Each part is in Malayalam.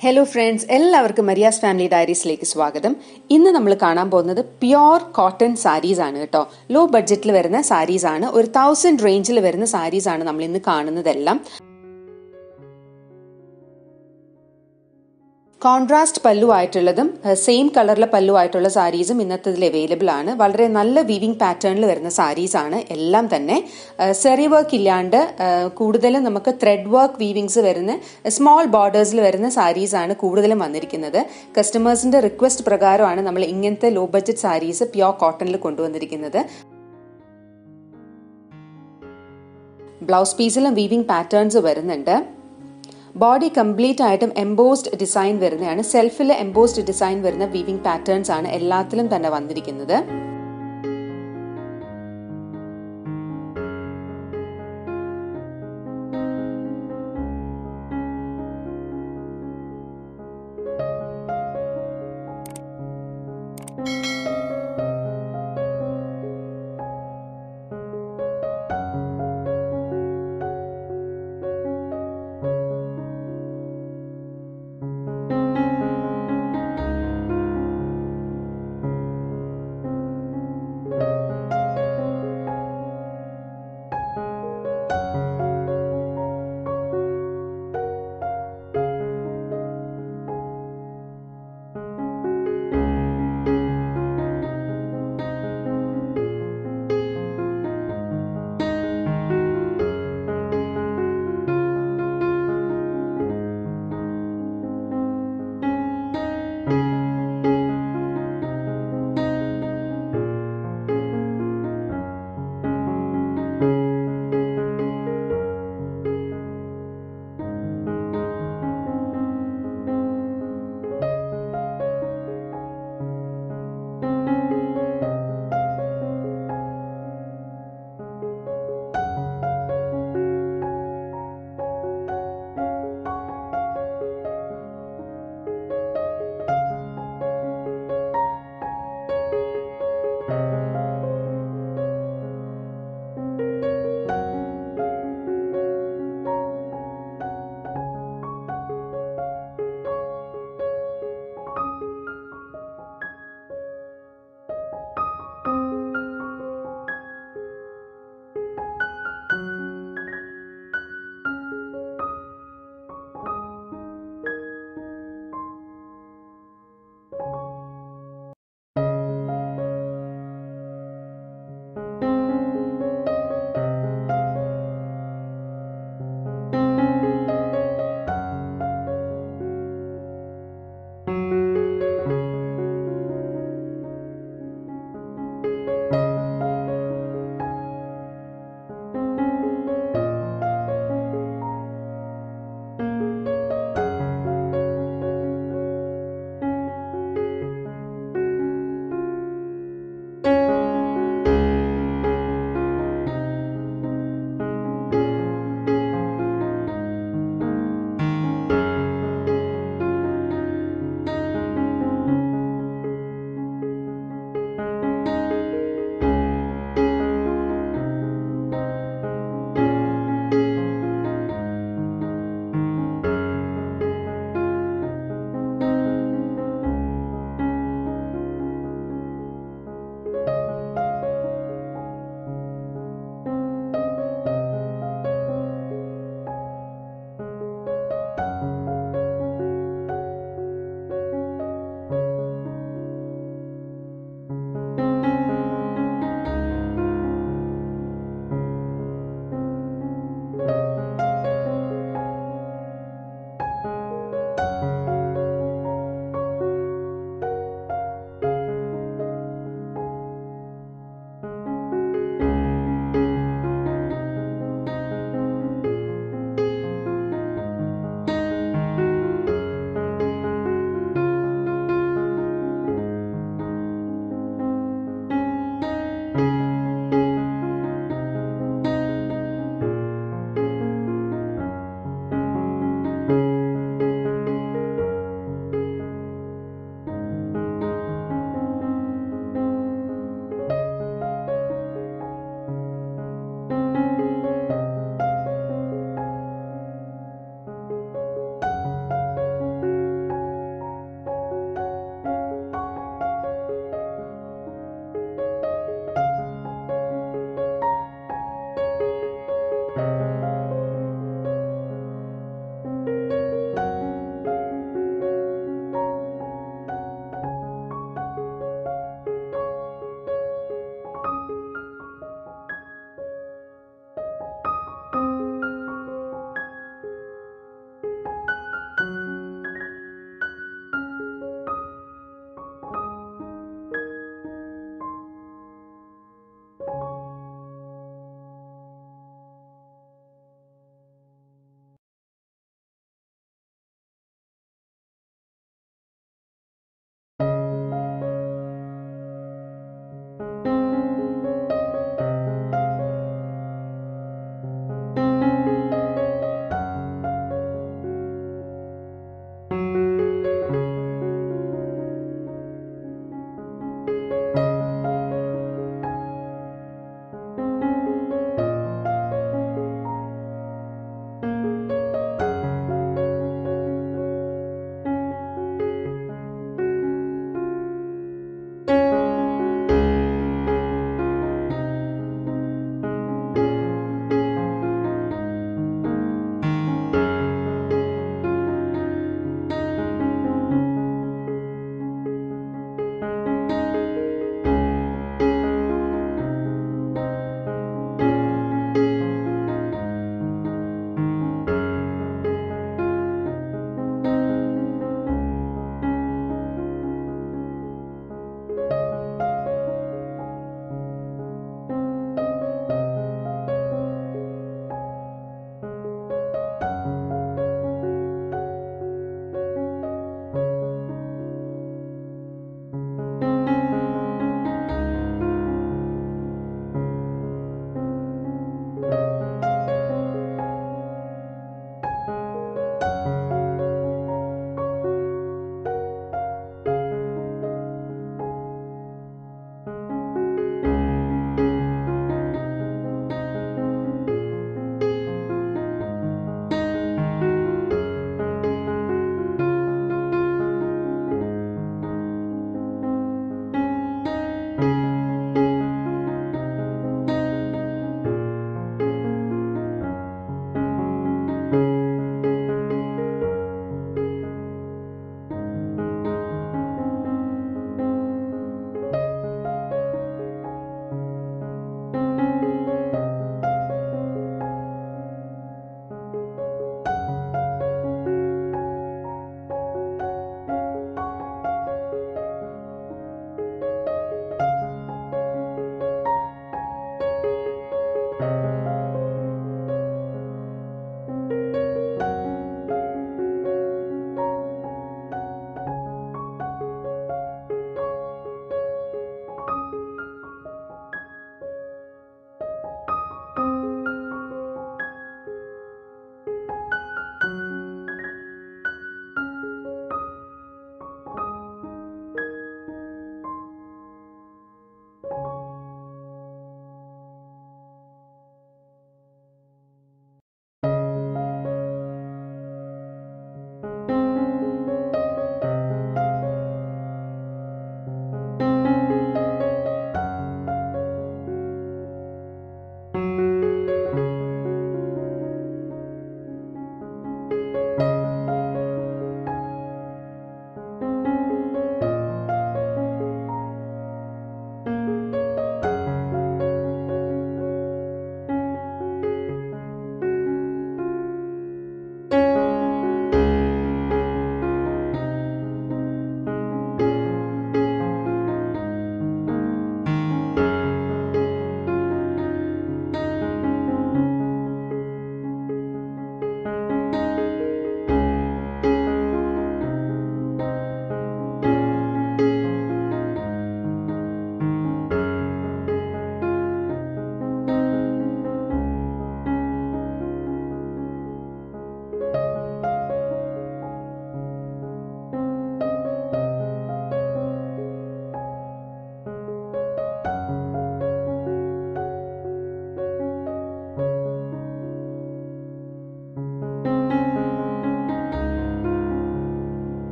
ഹലോ ഫ്രണ്ട്സ് എല്ലാവർക്കും മരിയാസ് ഫാമിലി ഡയറീസിലേക്ക് സ്വാഗതം ഇന്ന് നമ്മൾ കാണാൻ പോകുന്നത് പ്യോർ കോട്ടൺ സാരീസ് ആണ് കേട്ടോ ലോ ബഡ്ജറ്റിൽ വരുന്ന സാരീസ് ആണ് ഒരു തൗസൻഡ് റേഞ്ചിൽ വരുന്ന സാരീസ് ആണ് നമ്മൾ ഇന്ന് കാണുന്നതെല്ലാം കോൺട്രാസ്റ്റ് പല്ലു ആയിട്ടുള്ളതും സെയിം കളറിലെ പല്ലു ആയിട്ടുള്ള സാരീസും ഇന്നത്തതിൽ അവൈലബിൾ ആണ് വളരെ നല്ല വീവിംഗ് പാറ്റേണിൽ വരുന്ന സാരീസ് ആണ് എല്ലാം തന്നെ സെറി വർക്ക് ഇല്ലാണ്ട് കൂടുതലും നമുക്ക് ത്രെഡ് വർക്ക് വീവിങ്സ് വരുന്ന സ്മോൾ ബോർഡേഴ്സിൽ വരുന്ന സാരീസ് ആണ് കൂടുതലും വന്നിരിക്കുന്നത് കസ്റ്റമേഴ്സിന്റെ റിക്വസ്റ്റ് പ്രകാരമാണ് നമ്മൾ ഇങ്ങനത്തെ ലോ ബഡ്ജറ്റ് സാരീസ് പ്യോർ കോട്ടണിൽ കൊണ്ടുവന്നിരിക്കുന്നത് ബ്ലൗസ് പീസിലും വീവിംഗ് പാറ്റേൺസ് വരുന്നുണ്ട് ബോഡി കംപ്ലീറ്റ് ആയിട്ടും എംബോസ്ഡ് ഡിസൈൻ വരുന്നതാണ് സെൽഫിൽ എംബോസ്ഡ് ഡിസൈൻ വരുന്ന വീവിംഗ് പാറ്റേൺസ് ആണ് എല്ലാത്തിലും തന്നെ വന്നിരിക്കുന്നത്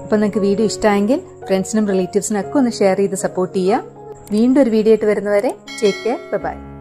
അപ്പോൾ നിങ്ങൾക്ക് വീഡിയോ ഇഷ്ടമായെങ്കിൽ ഫ്രണ്ട്സിനും റിലേറ്റീവ്സിനും ഒക്കെ ഒന്ന് ഷെയർ ചെയ്ത് സപ്പോർട്ട് ചെയ്യുക വീണ്ടും ഒരു വീഡിയോ ആയിട്ട് വരുന്നവരെ ടേക്ക് കെയർ ബൈ